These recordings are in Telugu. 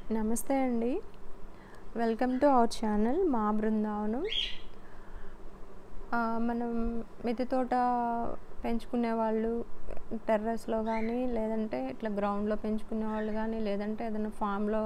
నమస్తే అండి వెల్కమ్ టు అవర్ ఛానల్ మా బృందావనం ఆ, మనం మిద్దె తోట పెంచుకునే వాళ్ళు టెర్రస్లో కానీ లేదంటే ఇట్లా గ్రౌండ్లో పెంచుకునే వాళ్ళు కానీ లేదంటే ఏదైనా ఫామ్లో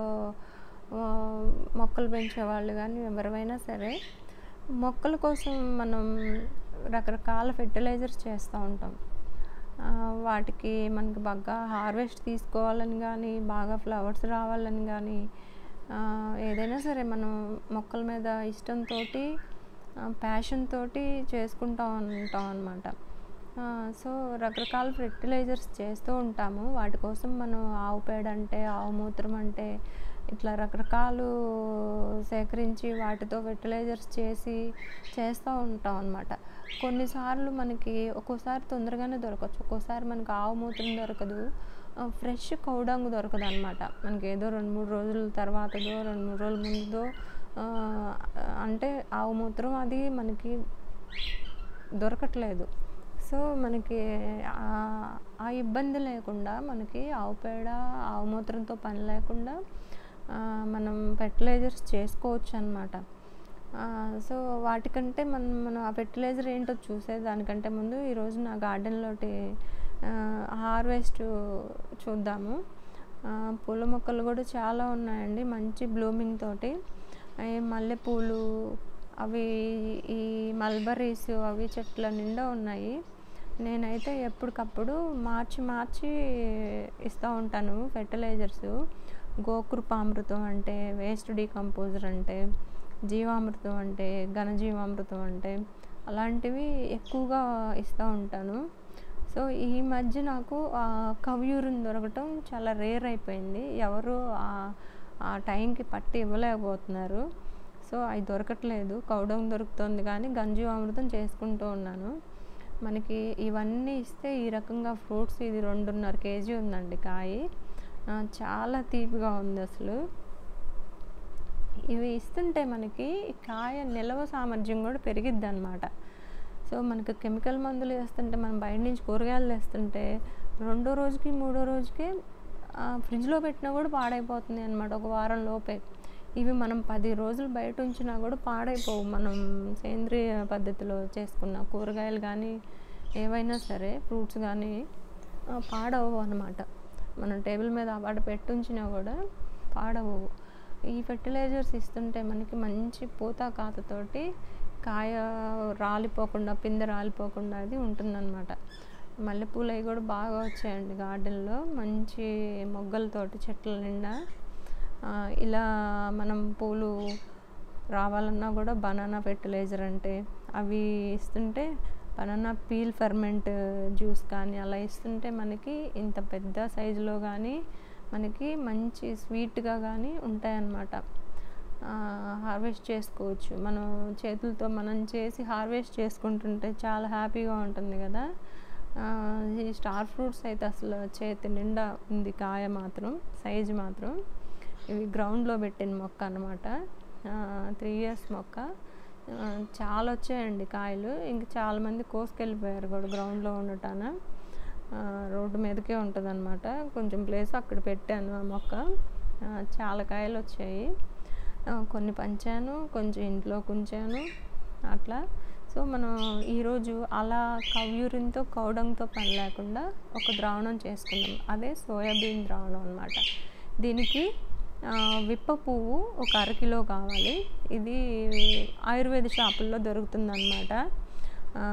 మొక్కలు పెంచే వాళ్ళు కానీ ఎవరైనా సరే మొక్కల కోసం మనం రకరకాల ఫెర్టిలైజర్స్ చేస్తూ ఉంటాం ఆ, వాటికి మనకి బాగా హార్వెస్ట్ తీసుకోవాలని కానీ బాగా ఫ్లవర్స్ రావాలని కానీ ఆ, ఏదైనా సరే మనం మొక్కల మీద ఇష్టంతో ప్యాషన్ తోటి చేసుకుంటూ ఉంటాం అనమాట సో రకరకాల ఫెర్టిలైజర్స్ చేస్తూ ఉంటాము వాటి కోసం మనం ఆవు పేడ అంటే ఆవు మూత్రం అంటే ఇట్లా రకరకాలు సేకరించి వాటితో ఫెర్టిలైజర్స్ చేసి చేస్తూ ఉంటాం అనమాట కొన్నిసార్లు మనకి ఒక్కోసారి తొందరగానే దొరకచ్చు ఒక్కోసారి మనకి ఆవు మూత్రం దొరకదు ఫ్రెష్ కౌడంగు దొరకదు అనమాట మనకి ఏదో రెండు మూడు రోజుల తర్వాతదో రెండు మూడు రోజుల ముందుదో ఆ, అంటే ఆవు మూత్రం అది మనకి దొరకట్లేదు సో మనకి ఆ- ఆ ఇబ్బంది లేకుండా మనకి ఆవు పేడ ఆవు మూత్రంతో పని లేకుండా ఆ, మనం ఫెర్టిలైజర్స్ చేసుకోవచ్చు అనమాట సో వాటికంటే మనం మనం ఆ ఫెర్టిలైజర్ ఏంటో చూసే దానికంటే ముందు ఈరోజు నా గార్డెన్లోటి హార్వెస్ట్ చూద్దాము ఆ, పూల మొక్కలు కూడా చాలా ఉన్నాయండి మంచి బ్లూమింగ్ తోటి అవి మల్లెపూలు అవి ఈ మల్బరీస్ అవి చెట్ల నిండా ఉన్నాయి నేనైతే ఎప్పటికప్పుడు మార్చి మార్చి ఇస్తూ ఉంటాను ఫెర్టిలైజర్స్ గోకృపామృతం అంటే వేస్ట్ డీకంపోజర్ అంటే జీవామృతం అంటే ఘనజీవామృతం అంటే అలాంటివి ఎక్కువగా ఇస్తూ ఉంటాను సో ఈ మధ్య నాకు ఆ కవ్యూరిన్ దొరకటం చాలా రేర్ అయిపోయింది ఎవరు ఆ- ఆ టైంకి పట్టి ఇవ్వలేకపోతున్నారు సో అవి దొరకట్లేదు కౌడం దొరుకుతుంది కానీ గంజీవామృతం చేసుకుంటూ ఉన్నాను మనకి ఇవన్నీ ఇస్తే ఈ రకంగా ఫ్రూట్స్ ఇది రెండున్నర కేజీ ఉందండి కాయ ఆ, చాలా తీపిగా ఉంది అసలు ఇవి ఇస్తుంటే మనకి ఈ కాయ నిల్వ సామర్థ్యం కూడా పెరిగిద్ది అనమాట సో మనకి కెమికల్ మందులు వేస్తుంటే మనం బయట నుంచి కూరగాయలు వేస్తుంటే రెండో రోజుకి మూడో రోజుకి ఆ, ఫ్రిడ్జ్లో పెట్టినా కూడా పాడైపోతుంది అనమాట ఒక వారం లోపే ఇవి మనం పది రోజులు బయట ఉంచినా కూడా పాడైపోవు మనం సేంద్రియ పద్ధతిలో చేసుకున్న కూరగాయలు కానీ ఏవైనా సరే ఫ్రూట్స్ కానీ ఆ, పాడవు అనమాట మనం టేబుల్ మీద వాటి పెట్టి ఉంచినా కూడా పాడవు ఈ ఫెర్టిలైజర్స్ ఇస్తుంటే మనకి మంచి పూత కాతతోటి కాయ రాలిపోకుండా పిందె రాలిపోకుండా అది ఉంటుందన్నమాట మల్లెపూలు అవి కూడా బాగా వచ్చాయండి గార్డెన్లో మంచి మొగ్గలతోటి చెట్ల నిండా ఆ, ఇలా మనం పూలు రావాలన్నా కూడా బనానా ఫెర్టిలైజర్ అంటే అవి ఇస్తుంటే బనానా పీల్ ఫెర్మెంట్ జ్యూస్ కానీ అలా ఇస్తుంటే మనకి ఇంత పెద్ద సైజులో కానీ మనకి మంచి స్వీట్గా కానీ ఉంటాయన్నమాట హార్వెస్ట్ చేసుకోవచ్చు మనం చేతులతో మనం చేసి హార్వెస్ట్ చేసుకుంటుంటే చాలా హ్యాపీగా ఉంటుంది కదా ఆ, ఈ స్టార్ ఫ్రూట్స్ అయితే అసలు చేతి నిండా ఉంది కాయ మాత్రం సైజు మాత్రం ఇవి గ్రౌండ్లో పెట్టిన మొక్క అనమాట త్రీ ఇయర్స్ మొక్క ఆ, చాలా వచ్చాయండి కాయలు ఇంక చాలామంది కోసుకెళ్ళిపోయారు కూడా గ్రౌండ్లో ఉండటాన ఆ, రోడ్డు మీదకే ఉంటుంది అనమాట కొంచెం ప్లేస్ అక్కడ పెట్టాను ఆ మొక్క ఆ, చాలా కాయలు వచ్చాయి ఆ, కొన్ని పంచాను కొంచెం ఇంట్లో కుంచాను అట్లా సో మనం ఈరోజు అలా కవ్యూరిన్తో కౌడంతో పని లేకుండా ఒక ద్రావణం చేసుకుందాం అదే సోయాబీన్ ద్రావణం అనమాట దీనికి ఆ, విప్ప పువ్వు ఒక అరకిలో కావాలి ఇది ఆయుర్వేద షాపుల్లో దొరుకుతుందన్నమాట ఆ,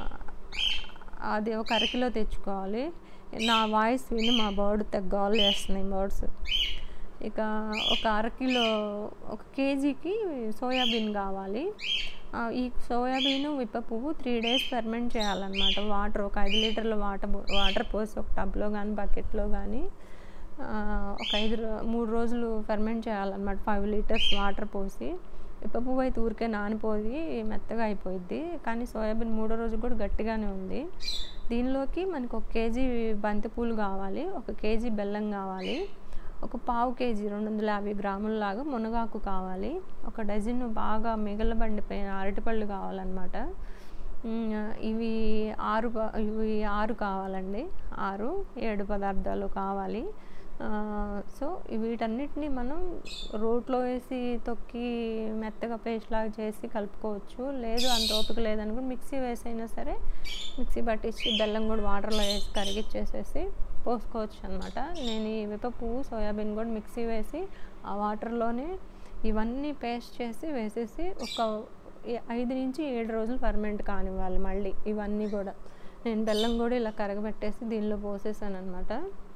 అది ఒక అరకిలో తెచ్చుకోవాలి నా వాయిస్ విని మా బర్డ్ తెగ్గాలు చేస్తున్నాయి బర్డ్స్ ఇక ఒక అరకిలో ఒక కేజీకి సోయాబీన్ కావాలి ఆ, ఈ సోయాబీన్ విప్ప పువ్వు త్రీ డేస్ ఫెర్మెంట్ చేయాలన్నమాట వాటర్ ఒక ఐదు లీటర్ల వాటర్ వాటర్ పోసి ఒక టబ్లో కానీ బకెట్లో కానీ ఒక ఐదు రో- మూడు రోజులు ఫెర్మెంట్ చేయాలన్నమాట ఫైవ్ లీటర్స్ వాటర్ పోసి విప్ప పువ్వు అయితే ఊరికే నానిపోయి మెత్తగా అయిపోయింది కానీ సోయాబీన్ మూడో రోజు కూడా గట్టిగానే ఉంది దీనిలోకి మనకు ఒక కేజీ బంతిపూలు కావాలి ఒక కేజీ బెల్లం కావాలి ఒక పావు కేజీ రెండు వందల యాభై గ్రాముల లాగా మునగాకు కావాలి ఒక డజన్ బాగా మిగలబండిపోయిన అరటిపళ్ళు కావాలన్నమాట మ్, ఇవి ఆరు ప- ఇవి ఆరు కావాలండి ఆరు ఏడు పదార్థాలు కావాలి సో వీటన్నిటిని మనం రోట్లో వేసి తొక్కి మెత్తగా పేస్ట్ లాగా చేసి కలుపుకోవచ్చు లేదు అంత ఓపిక లేదనుకో మిక్సీ వేసైనా సరే మిక్సీ పట్టించి బెల్లం కూడా వాటర్లో వేసి కరిగిచ్చేసేసి పోసుకోవచ్చు అనమాట నేను ఈ వేప పువ్వు సోయాబీన్ కూడా మిక్సీ వేసి ఆ వాటర్లోనే ఇవన్నీ పేస్ట్ చేసి వేసేసి ఒక ఏ- ఐదు నుంచి ఏడు రోజులు ఫర్మెంట్ కానివ్వాలి మళ్ళీ ఇవన్నీ కూడా నేను బెల్లం కూడా ఇలా కరగబెట్టేసి దీనిలో పోసేసాను అనమాట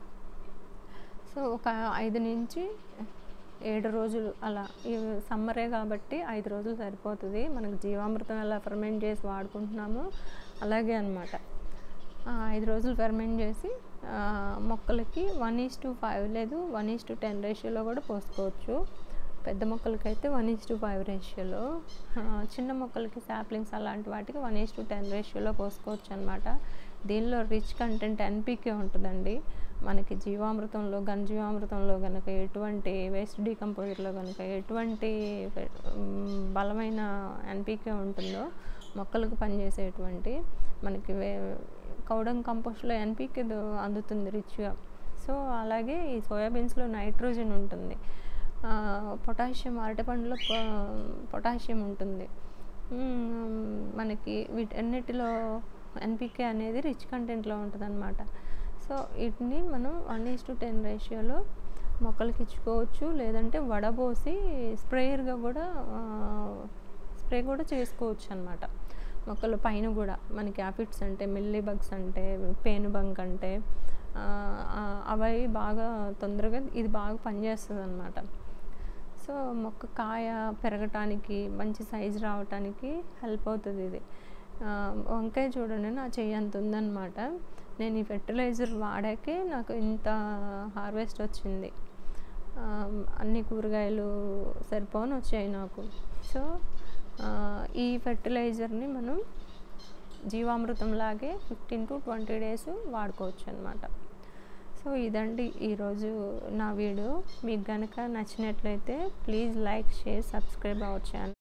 సో ఒక ఐదు నుంచి ఏడు రోజులు అలా ఇవి సమ్మరే కాబట్టి ఐదు రోజులు సరిపోతుంది మనకు జీవామృతం ఎలా ఫర్మెంట్ చేసి వాడుకుంటున్నామో అలాగే అనమాట ఐదు రోజులు ఫెర్మెంట్ చేసి ఆ, మొక్కలకి వన్ ఈస్ టు ఫైవ్ లేదు వన్ ఈస్ టు టెన్ రేషియోలో కూడా పోసుకోవచ్చు పెద్ద మొక్కలకైతే వన్ ఈస్ టు ఫైవ్ రేషియోలో చిన్న మొక్కలకి సాప్లింగ్స్ అలాంటి వాటికి వన్ ఈస్ టు టెన్ రేషియోలో పోసుకోవచ్చు అనమాట దీనిలో రిచ్ కంటెంట్ ఎన్పికే ఉంటుందండి మనకి జీవామృతంలో ఘన జీవామృతంలో కనుక ఎటువంటి వేస్ట్ డీకంపోజర్లో కనుక ఎటువంటి మ్, బలమైన ఎన్పికే ఉంటుందో మొక్కలకు పనిచేసేటువంటి మనకి వే కౌడం కంపోస్ట్లో ఎన్పికే అందుతుంది రిచ్గా సో అలాగే ఈ సోయాబీన్స్లో నైట్రోజన్ ఉంటుంది ఆ, పొటాషియం అరటిపండులో పొ- పొటాషియం ఉంటుంది మ్మ్, మనకి వీటన్నిటిలో ఎన్పికే అనేది రిచ్ కంటెంట్లో ఉంటుంది అనమాట సో వీటిని మనం వన్ ఈస్ టు టెన్ రేషియోలో మొక్కలకి ఇచ్చుకోవచ్చు లేదంటే వడబోసి స్ప్రేయర్గా కూడా ఆ, స్ప్రే కూడా చేసుకోవచ్చు అనమాట మొక్కల పైన కూడా మనకి యాపిడ్స్ అంటే మిల్లీ బగ్స్ అంటే పేను బంక్ అంటే ఆ, ఆ, అవి బాగా తొందరగా ఇది బాగా పనిచేస్తుంది అనమాట సో మొక్క కాయ పెరగటానికి మంచి సైజు రావటానికి హెల్ప్ అవుతుంది ఇది ఆ, వంకాయ చూడండి నా చెయ్యి అంత ఉందన్నమాట నేను ఈ ఫెర్టిలైజర్ వాడాకే నాకు ఇంత హార్వెస్ట్ వచ్చింది ఆ, అన్ని కూరగాయలు సరిపోని వచ్చాయి నాకు సో ఆ, ఈ ఫెర్టిలైజర్ని మనం జీవామృతం లాగే ఫిఫ్టీన్ టు ట్వంటీ డేస్ వాడుకోవచ్చు అనమాట సో ఇదండి ఈరోజు నా వీడియో మీకు కనుక నచ్చినట్లయితే please like share subscribe our channel